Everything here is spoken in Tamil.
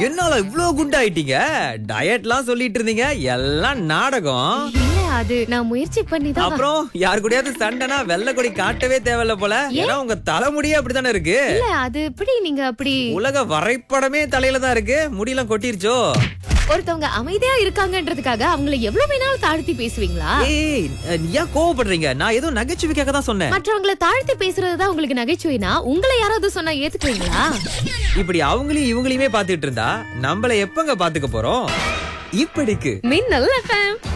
என்னால இவ்ளோ குண்டாயிட்டீங்க டயட்லாம் சொல்லிட்டு இருந்தீங்க எல்லாம் நாடகம் இல்ல அது நான் முயற்சி பண்ணி தான் அப்புறம் யாரு கூடயாவது சண்டைனா வெள்ளை கொடி காட்டவே தேவையில்ல போல ஏன்னா உங்க தலைமுடியே அப்படித்தானே இருக்கு இல்ல அது எப்படி நீங்க அப்படி உலக வரைபடமே தலையில தான் இருக்கு முடியெல்லாம் கொட்டிருச்சோ ஒருத்தவங்க அமைதியா இருக்காங்கன்றதுக்காக அவங்கள எவ்வளவு வேணாலும் தாழ்த்தி பேசுவீங்களா ஏய் நீ ஏன் கோவப்படுறீங்க நான் ஏதோ நகைச்சுவைக்காக தான் சொன்னேன் மற்றவங்கள தாழ்த்தி பேசுறதுதான் உங்களுக்கு நகைச்சுவைனா உங்களை யாராவது சொன்னா ஏத்துக்குவீங்களா இப்படி அவங்களையும் இவங்களையுமே பாத்துட்டு இருந்தா நம்மள எப்பங்க பாத்துக்க போறோம் இப்படிக்கு மின்னல் எஃப்எம்